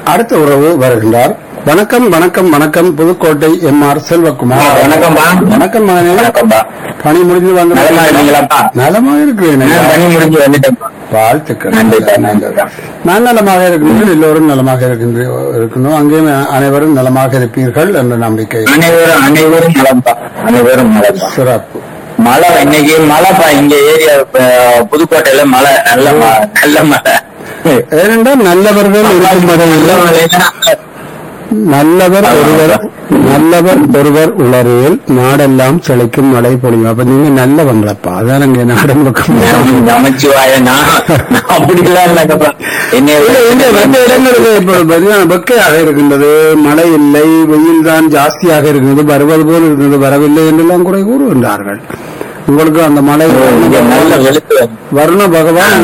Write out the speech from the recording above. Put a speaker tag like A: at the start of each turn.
A: அடுத்த உறவு வருகின்றார் வணக்கம் வணக்கம் வணக்கம் புதுக்கோட்டை எம் ஆர் செல்வகுமார்
B: வணக்கம்பா
A: வணக்கம் மகனே
B: வணக்கம்பா
A: பணி முடிஞ்சு வந்து
B: நலமா இருக்கீங்களாப்பா
A: நலமாக இருக்கிறேன்
B: நான் பணி முடிஞ்சு வந்துட்டேன்ப்பா
A: வாழ்த்துக்கள்
B: நன்றி சார், நன்றி சார்.
A: நான் நலமாக இருக்கின்றேன் எல்லோரும் நலமாக இருக்கின்ற இருக்கணும் அங்கேயும் அனைவரும் நலமாக இருப்பீர்கள் என்ற நம்பிக்கை
B: அனைவரும் அனைவரும் நலம்பா அனைவரும் நலம்பா
A: சிறப்பு
B: மழை இன்னைக்கு மழைப்பா இங்க ஏரியா அஹ், புதுக்கோட்டையில மழை நல்ல மழை நல்ல மழை
A: ஏனென்றால் நல்லவர்கள் இருக்கும்
B: நல்ல
A: வரையில்
B: மழைன்னா
A: நல்லவர் ஒருவர் நல்லவர் ஒருவர் உளறியல் நாடெல்லாம் செழிக்கும் மழை பொழியும் அப்ப நீங்க நல்லவங்களப்பா அதான் இங்க நாடு முழுக்க
B: நமச்சிவாய நான் நான் அப்படிலாம் இல்லைங்கப்பா என்னை
A: இல்ல, இந்த
B: விட
A: ரெண்டு இடங்களுக்கு இப்ப பாத்தீங்கன்னா வெக்கையாக இருக்கின்றது மழை இல்லை வெயில் தான் ஜாஸ்தியாக இருக்கின்றது வருவது போல் இருக்கின்றது வரவில்லை என்றெல்லாம் குறை கூறுகின்றார்கள் உங்களுக்கு அந்த மழை
B: இங்க நல்ல வெளுத்து
A: வருண பகவான்